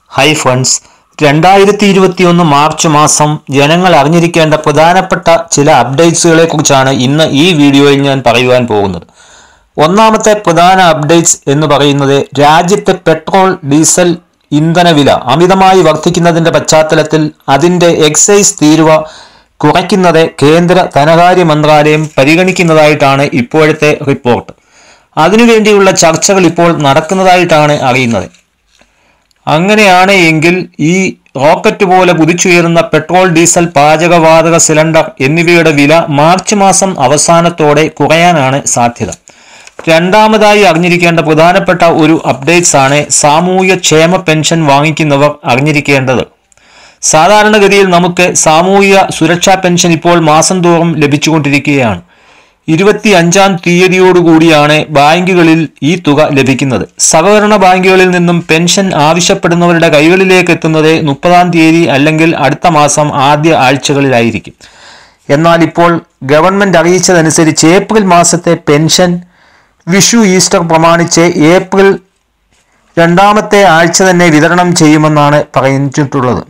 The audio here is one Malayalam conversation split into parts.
ഹൈ ഫ്രണ്ട്സ് രണ്ടായിരത്തി ഇരുപത്തിയൊന്ന് മാർച്ച് മാസം ജനങ്ങൾ അറിഞ്ഞിരിക്കേണ്ട പ്രധാനപ്പെട്ട ചില അപ്ഡേറ്റ്സുകളെ കുറിച്ചാണ് ഇന്ന് ഈ വീഡിയോയിൽ ഞാൻ പറയുവാൻ പോകുന്നത് ഒന്നാമത്തെ പ്രധാന അപ്ഡേറ്റ്സ് എന്ന് പറയുന്നത് രാജ്യത്തെ പെട്രോൾ ഡീസൽ ഇന്ധനവില അമിതമായി വർദ്ധിക്കുന്നതിന്റെ പശ്ചാത്തലത്തിൽ അതിന്റെ എക്സൈസ് തീരുവ കുറയ്ക്കുന്നത് കേന്ദ്ര ധനകാര്യ മന്ത്രാലയം പരിഗണിക്കുന്നതായിട്ടാണ് ഇപ്പോഴത്തെ റിപ്പോർട്ട് അതിനുവേണ്ടിയുള്ള ചർച്ചകൾ ഇപ്പോൾ നടക്കുന്നതായിട്ടാണ് അറിയുന്നത് അങ്ങനെയാണ് എങ്കിൽ ഈ റോക്കറ്റ് പോലെ കുതിച്ചുയരുന്ന പെട്രോൾ ഡീസൽ പാചകവാതക സിലിണ്ടർ എന്നിവയുടെ വില മാർച്ച് മാസം അവസാനത്തോടെ കുറയാനാണ് സാധ്യത രണ്ടാമതായി അറിഞ്ഞിരിക്കേണ്ട പ്രധാനപ്പെട്ട ഒരു അപ്ഡേറ്റ്സ് ആണ് സാമൂഹ്യ ക്ഷേമ പെൻഷൻ വാങ്ങിക്കുന്നവർ അറിഞ്ഞിരിക്കേണ്ടത് സാധാരണഗതിയിൽ നമുക്ക് സാമൂഹിക സുരക്ഷാ പെൻഷൻ ഇപ്പോൾ മാസം തോറും ലഭിച്ചുകൊണ്ടിരിക്കുകയാണ് ഇരുപത്തി അഞ്ചാം തീയതിയോടുകൂടിയാണ് ബാങ്കുകളിൽ ഈ തുക ലഭിക്കുന്നത് സഹകരണ ബാങ്കുകളിൽ നിന്നും പെൻഷൻ ആവശ്യപ്പെടുന്നവരുടെ കൈകളിലേക്ക് എത്തുന്നത് മുപ്പതാം തീയതി അല്ലെങ്കിൽ അടുത്ത മാസം ആദ്യ ആഴ്ചകളിലായിരിക്കും എന്നാൽ ഇപ്പോൾ ഗവൺമെന്റ് അറിയിച്ചതനുസരിച്ച് ഏപ്രിൽ മാസത്തെ പെൻഷൻ വിഷു ഈസ്റ്റർ പ്രമാണിച്ച് ഏപ്രിൽ രണ്ടാമത്തെ ആഴ്ച തന്നെ വിതരണം ചെയ്യുമെന്നാണ് പറഞ്ഞിട്ടുള്ളത്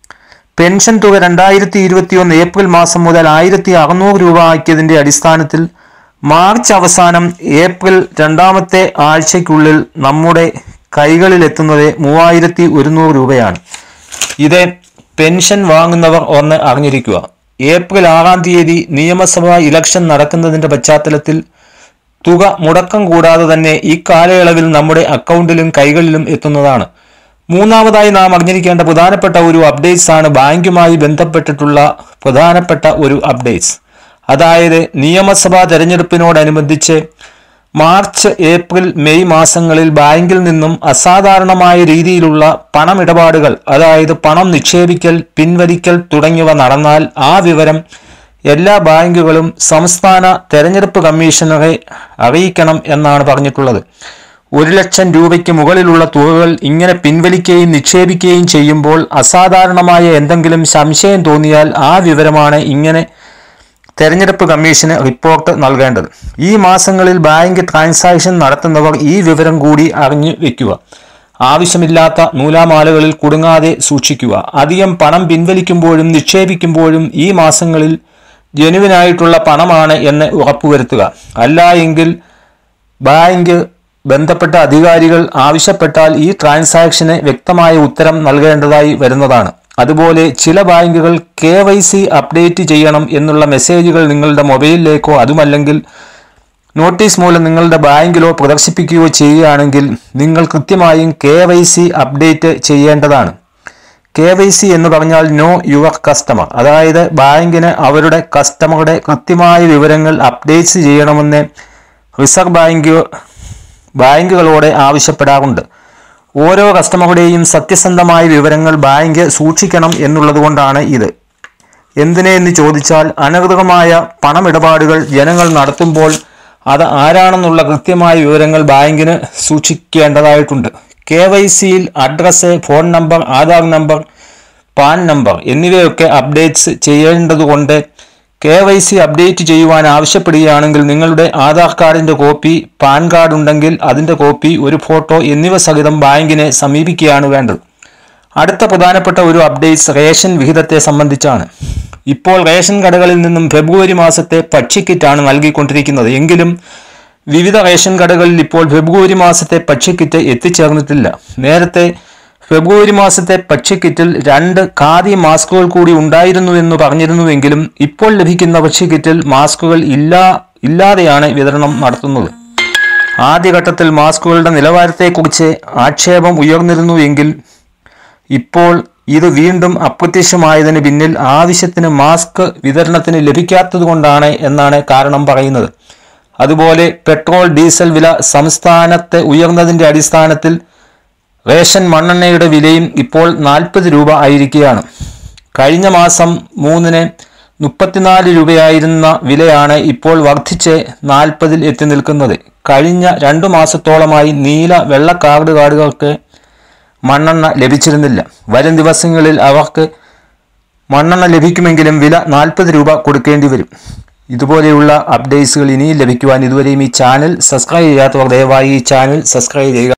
പെൻഷൻ തുക രണ്ടായിരത്തി ഇരുപത്തിയൊന്ന് ഏപ്രിൽ മാസം മുതൽ ആയിരത്തി അറുന്നൂറ് രൂപ ആക്കിയതിന്റെ അടിസ്ഥാനത്തിൽ മാർച്ച് അവസാനം ഏപ്രിൽ രണ്ടാമത്തെ ആഴ്ചയ്ക്കുള്ളിൽ നമ്മുടെ കൈകളിൽ എത്തുന്നത് മൂവായിരത്തി ഒരുന്നൂറ് രൂപയാണ് ഇത് പെൻഷൻ വാങ്ങുന്നവർ ഒന്ന് അറിഞ്ഞിരിക്കുക ഏപ്രിൽ ആറാം തീയതി നിയമസഭാ ഇലക്ഷൻ നടക്കുന്നതിന്റെ പശ്ചാത്തലത്തിൽ തുക മുടക്കം കൂടാതെ തന്നെ ഈ കാലയളവിൽ നമ്മുടെ അക്കൗണ്ടിലും കൈകളിലും എത്തുന്നതാണ് മൂന്നാമതായി നാം അറിഞ്ഞിരിക്കേണ്ട പ്രധാനപ്പെട്ട ഒരു അപ്ഡേറ്റ്സ് ആണ് ബാങ്കുമായി ബന്ധപ്പെട്ടിട്ടുള്ള പ്രധാനപ്പെട്ട ഒരു അപ്ഡേറ്റ്സ് അതായത് നിയമസഭാ തെരഞ്ഞെടുപ്പിനോടനുബന്ധിച്ച് മാർച്ച് ഏപ്രിൽ മെയ് മാസങ്ങളിൽ ബാങ്കിൽ നിന്നും അസാധാരണമായ രീതിയിലുള്ള പണമിടപാടുകൾ അതായത് പണം നിക്ഷേപിക്കൽ പിൻവലിക്കൽ തുടങ്ങിയവ നടന്നാൽ ആ വിവരം എല്ലാ ബാങ്കുകളും സംസ്ഥാന തെരഞ്ഞെടുപ്പ് കമ്മീഷണറെ അറിയിക്കണം എന്നാണ് പറഞ്ഞിട്ടുള്ളത് ഒരു ലക്ഷം രൂപയ്ക്ക് മുകളിലുള്ള തുകകൾ ഇങ്ങനെ പിൻവലിക്കുകയും നിക്ഷേപിക്കുകയും ചെയ്യുമ്പോൾ അസാധാരണമായ എന്തെങ്കിലും സംശയം തോന്നിയാൽ ആ വിവരമാണ് ഇങ്ങനെ തെരഞ്ഞെടുപ്പ് കമ്മീഷന് റിപ്പോർട്ട് നൽകേണ്ടത് ഈ മാസങ്ങളിൽ ബാങ്ക് ട്രാൻസാക്ഷൻ നടത്തുന്നവർ ഈ വിവരം കൂടി അറിഞ്ഞു വെക്കുക ആവശ്യമില്ലാത്ത നൂലാമാലകളിൽ കുടുങ്ങാതെ സൂക്ഷിക്കുക അധികം പണം പിൻവലിക്കുമ്പോഴും നിക്ഷേപിക്കുമ്പോഴും ഈ മാസങ്ങളിൽ ജനുവിനായിട്ടുള്ള പണമാണ് എന്ന് ഉറപ്പുവരുത്തുക അല്ല എങ്കിൽ ബാങ്ക് ബന്ധപ്പെട്ട അധികാരികൾ ആവശ്യപ്പെട്ടാൽ ഈ ട്രാൻസാക്ഷന് വ്യക്തമായ ഉത്തരം നൽകേണ്ടതായി വരുന്നതാണ് അതുപോലെ ചില ബാങ്കുകൾ കെ വൈ സി അപ്ഡേറ്റ് ചെയ്യണം എന്നുള്ള മെസ്സേജുകൾ നിങ്ങളുടെ മൊബൈലിലേക്കോ അതുമല്ലെങ്കിൽ നോട്ടീസ് മൂലം നിങ്ങളുടെ ബാങ്കിലോ പ്രദർശിപ്പിക്കുകയോ ചെയ്യുകയാണെങ്കിൽ നിങ്ങൾ കൃത്യമായും കെ വൈ സി അപ്ഡേറ്റ് ചെയ്യേണ്ടതാണ് കെ വൈ സി എന്ന് പറഞ്ഞാൽ നോ യുവർ കസ്റ്റമർ അതായത് ബാങ്കിന് അവരുടെ കസ്റ്റമറുടെ കൃത്യമായ വിവരങ്ങൾ അപ്ഡേറ്റ്സ് ചെയ്യണമെന്ന് റിസർവ് ബാങ്ക് ബാങ്കുകളോട് ആവശ്യപ്പെടാറുണ്ട് ഓരോ കസ്റ്റമറുടെയും സത്യസന്ധമായ വിവരങ്ങൾ ബാങ്ക് സൂക്ഷിക്കണം എന്നുള്ളതുകൊണ്ടാണ് ഇത് എന്തിനെ എന്ന് ചോദിച്ചാൽ അനധികൃതമായ പണമിടപാടുകൾ ജനങ്ങൾ നടത്തുമ്പോൾ അത് ആരാണെന്നുള്ള കൃത്യമായ വിവരങ്ങൾ ബാങ്കിന് സൂക്ഷിക്കേണ്ടതായിട്ടുണ്ട് കെ വൈ സിയിൽ address phone number Aadhaar number PAN number എന്നിവയൊക്കെ അപ്ഡേറ്റ്സ് ചെയ്യേണ്ടതുകൊണ്ട് കെ വൈ സി അപ്ഡേറ്റ് ചെയ്യുവാൻ ആവശ്യപ്പെടുകയാണെങ്കിൽ നിങ്ങളുടെ ആധാർ കാർഡിന്റെ കോപ്പി പാൻ കാർഡ് ഉണ്ടെങ്കിൽ അതിന്റെ കോപ്പി ഒരു ഫോട്ടോ എന്നിവ സഹിതം ബാങ്കിനെ സമീപിക്കുകയാണ് വേണ്ടത് അടുത്ത പ്രധാനപ്പെട്ട ഒരു അപ്ഡേറ്റ്സ് റേഷൻ വിഹിതത്തെ സംബന്ധിച്ചാണ് ഇപ്പോൾ റേഷൻ കടകളിൽ നിന്നും ഫെബ്രുവരി മാസത്തെ ഭക്ഷ്യക്കിറ്റാണ് നൽകിക്കൊണ്ടിരിക്കുന്നത് എങ്കിലും വിവിധ റേഷൻ കടകളിൽ ഇപ്പോൾ ഫെബ്രുവരി മാസത്തെ ഭക്ഷ്യക്കിറ്റ് എത്തിച്ചേർന്നിട്ടില്ല നേരത്തെ ഫെബ്രുവരി മാസത്തെ ഭക്ഷ്യക്കിറ്റിൽ രണ്ട് ഖാദി മാസ്കുകൾ കൂടി ഉണ്ടായിരുന്നു എന്ന് പറഞ്ഞിരുന്നുവെങ്കിലും ഇപ്പോൾ ലഭിക്കുന്ന ഭക്ഷ്യക്കിറ്റിൽ മാസ്കുകൾ ഇല്ലാ ഇല്ലാതെയാണ് വിതരണം നടത്തുന്നത് ആദ്യഘട്ടത്തിൽ മാസ്കുകളുടെ നിലവാരത്തെക്കുറിച്ച് ആക്ഷേപം ഉയർന്നിരുന്നുവെങ്കിൽ ഇപ്പോൾ ഇത് വീണ്ടും അപ്രത്യക്ഷമായതിന് പിന്നിൽ ആവശ്യത്തിന് മാസ്ക് വിതരണത്തിന് ലഭിക്കാത്തതുകൊണ്ടാണ് എന്നാണ് കാരണം പറയുന്നത് അതുപോലെ പെട്രോൾ ഡീസൽ വില സംസ്ഥാനത്ത് ഉയർന്നതിന്റെ അടിസ്ഥാനത്തിൽ റേഷൻ മണ്ണെണ്ണയുടെ വിലയും ഇപ്പോൾ നാൽപ്പത് രൂപ ആയിരിക്കുകയാണ് കഴിഞ്ഞ മാസം മൂന്നിന് മുപ്പത്തിനാല് രൂപയായിരുന്ന വിലയാണ് ഇപ്പോൾ വർദ്ധിച്ച് നാൽപ്പതിൽ എത്തി നിൽക്കുന്നത് കഴിഞ്ഞ രണ്ടു മാസത്തോളമായി നീല വെള്ള കാർഡ് കാർഡുകൾക്ക് മണ്ണെണ്ണ ലഭിച്ചിരുന്നില്ല വരും ദിവസങ്ങളിൽ അവർക്ക് മണ്ണെണ്ണ ലഭിക്കുമെങ്കിലും വില നാൽപ്പത് രൂപ കൊടുക്കേണ്ടി വരും ഇതുപോലെയുള്ള അപ്ഡേറ്റ്സുകൾ ഇനിയും ലഭിക്കുവാൻ ഇതുവരെയും ഈ ചാനൽ സബ്സ്ക്രൈബ് ചെയ്യാത്തവർ ദയവായി ഈ ചാനൽ സബ്സ്ക്രൈബ് ചെയ്യുക